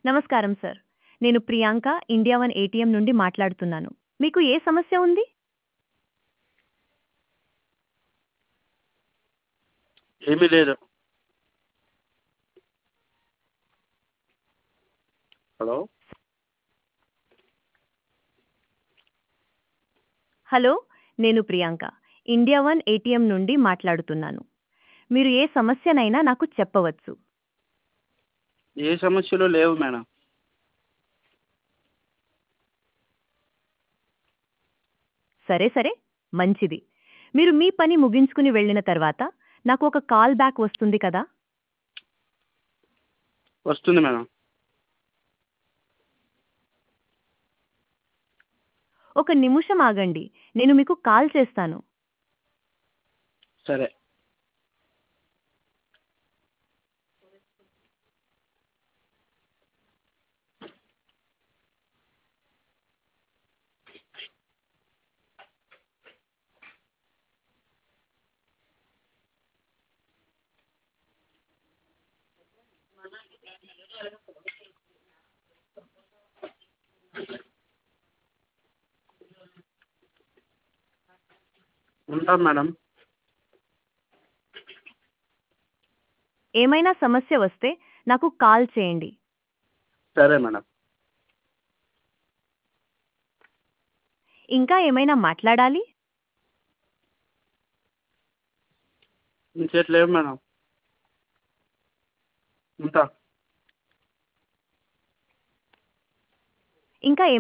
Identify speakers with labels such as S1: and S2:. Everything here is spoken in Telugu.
S1: నమస్కారం సార్ నేను ప్రియాంక ఇండియా వన్ ఏటీఎం నుండి మాట్లాడుతున్నాను మీకు ఏ సమస్య ఉంది
S2: ఏమీ లేదు హలో
S1: హలో నేను ప్రియాంక ఇండియా వన్ ఏటీఎం నుండి మాట్లాడుతున్నాను మీరు ఏ సమస్యనైనా నాకు చెప్పవచ్చు
S2: ఏ సమస్యలు లేవు మేడం
S1: సరే సరే మంచిది మీరు మీ పని ముగించుకుని వెళ్ళిన తర్వాత నాకు ఒక కాల్ బ్యాక్ వస్తుంది కదా
S2: వస్తుంది మేడం
S1: ఒక నిమిషం ఆగండి నేను మీకు కాల్ చేస్తాను
S2: సరే ఉంటాం మేడం
S1: ఏమైనా సమస్య వస్తే నాకు కాల్ చేయండి
S2: సరే మేడం
S1: ఇంకా ఏమైనా మాట్లాడాలి
S2: ఇంకేట్లేవు మేడం ఉంటా
S1: ఇంకా